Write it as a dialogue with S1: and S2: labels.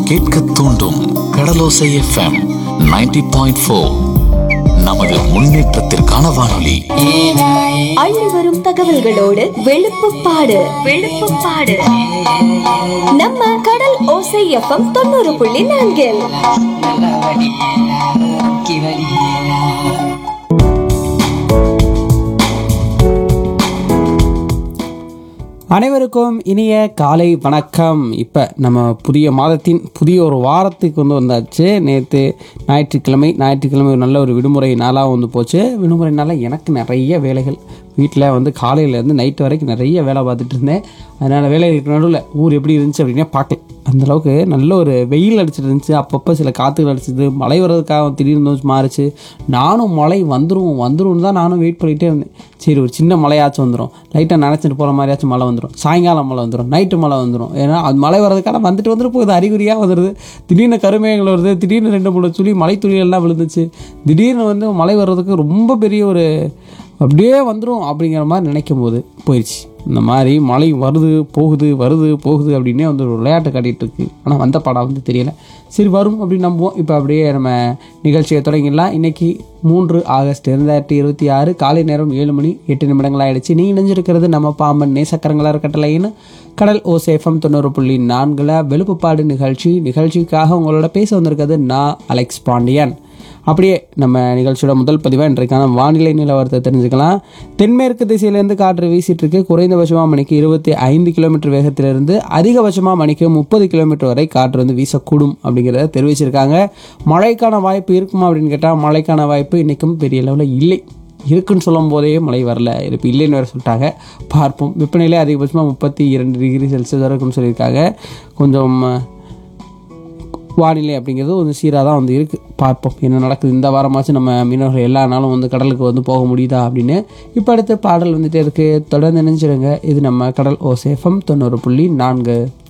S1: கேட்க தூண்டும் கடலோசை FM 90.4 point four நமது முன்னேற்றத்திற்கான வானொலி
S2: அள்ளி வரும் தகவல்களோடு வெளுப்புப்பாடு வெளுப்புப்பாடு நம்ம கடல் ஓசை எஃப்எம் தொண்ணூறு புள்ளி நான்கில்
S3: நல்ல வழி முக்கி வழி
S4: அனைவருக்கும் இனிய காலை வணக்கம் இப்போ நம்ம புதிய மாதத்தின் புதிய ஒரு வாரத்துக்கு வந்து வந்தாச்சு நேற்று ஞாயிற்றுக்கிழமை ஞாயிற்றுக்கிழமை ஒரு நல்ல ஒரு விடுமுறை நாளாக வந்து போச்சு விடுமுறை நாளில் எனக்கு நிறைய வேலைகள் வீட்டில் வந்து காலையிலேருந்து நைட்டு வரைக்கும் நிறைய வேலை பார்த்துட்டு இருந்தேன் அதனால் வேலைகளுக்கு நடுவில் ஊர் எப்படி இருந்துச்சு அப்படின்னே பார்க்கல அந்தளவுக்கு நல்ல ஒரு வெயில் அடிச்சிட்டு இருந்துச்சு அப்பப்போ சில காற்றுகள் அடிச்சது மழை வர்றதுக்காக திடீர்னு வந்து மாறுச்சு நானும் மழை வந்துடும் வந்துடும் தான் நானும் வெயிட் பண்ணிகிட்டே இருந்தேன் சரி ஒரு சின்ன மழையாச்சும் வந்துடும் லைட்டாக நினச்சிட்டு போகிற மாதிரியாச்சும் மழை வந்துடும் சாயங்காலம் மழை வந்துடும் நைட்டு மழை வந்துடும் ஏன்னா அது மழை வர்றதுக்கான வந்துட்டு வந்துட்டு போகுது அறிகுறியாக வந்துடுது திடீர்னு கருமேகங்கள் வருது திடீர்னு ரெண்டு மூணு துளி மழை துளிகள்லாம் விழுந்துச்சு திடீர்னு வந்து மழை வர்றதுக்கு ரொம்ப பெரிய ஒரு அப்படியே வந்துடும் அப்படிங்கிற மாதிரி நினைக்கும் போது போயிடுச்சு இந்த மாதிரி மழை வருது போகுது வருது போகுது அப்படின்னே வந்து ஒரு விளையாட்டு காட்டிகிட்டு இருக்கு ஆனால் வந்த படம் வந்து தெரியல சரி வரும் அப்படின்னு நம்புவோம் இப்போ அப்படியே நம்ம நிகழ்ச்சியை தொடங்கிடலாம் இன்னைக்கு மூன்று ஆகஸ்ட் இரண்டாயிரத்தி இருபத்தி ஆறு காலை நேரம் ஏழு மணி எட்டு நிமிடங்கள் ஆயிடுச்சு நீ இணைஞ்சிருக்கிறது நம்ம பாம்பன் நேசக்கரங்களா இருக்கட்டலைன்னு கடல் ஓசேஃபம் தொண்ணூறு புள்ளி நான்கில் வெளுப்புப்பாடு நிகழ்ச்சி நிகழ்ச்சிக்காக உங்களோட பேச வந்திருக்கிறது நான் அலெக்ஸ் பாண்டியன் அப்படியே நம்ம நிகழ்ச்சியோட முதல் பதிவாக இன்றைக்கான வானிலை நிலவரத்தை தெரிஞ்சுக்கலாம் தென்மேற்கு திசையிலேருந்து காற்று வீசிட்டு இருக்கு குறைந்தபட்சமாக மணிக்கு இருபத்தி ஐந்து கிலோமீட்டர் வேகத்திலிருந்து அதிகபட்சமாக மணிக்கு முப்பது கிலோமீட்டர் வரை காற்று வந்து வீசக்கூடும் அப்படிங்கிறத தெரிவிச்சிருக்காங்க மழைக்கான வாய்ப்பு இருக்குமா அப்படின்னு கேட்டால் மழைக்கான வாய்ப்பு இன்றைக்கும் பெரிய லெவலில் இல்லை இருக்குன்னு சொல்லும் போதே மழை வரல இப்போ இல்லைன்னு வேறு சொல்லிட்டாங்க பார்ப்போம் வெப்பநிலை அதிகபட்சமாக முப்பத்தி இரண்டு டிகிரி செல்சியஸ் வரைக்கும் சொல்லியிருக்காங்க கொஞ்சம் வானிலை அப்படிங்கிறது கொஞ்சம் சீராக தான் வந்து இருக்குது பார்ப்போம் என்ன நடக்குது இந்த வாரமாச்சும் நம்ம மீனவர்கள் எல்லா நாளும் வந்து கடலுக்கு வந்து போக முடியுதா அப்படின்னு இப்போ அடுத்த பாடல் வந்துட்டே இருக்குது தொடர்ந்து நினைச்சிருங்க இது நம்ம கடல் ஓ சேஃபம் தொண்ணூறு புள்ளி நான்கு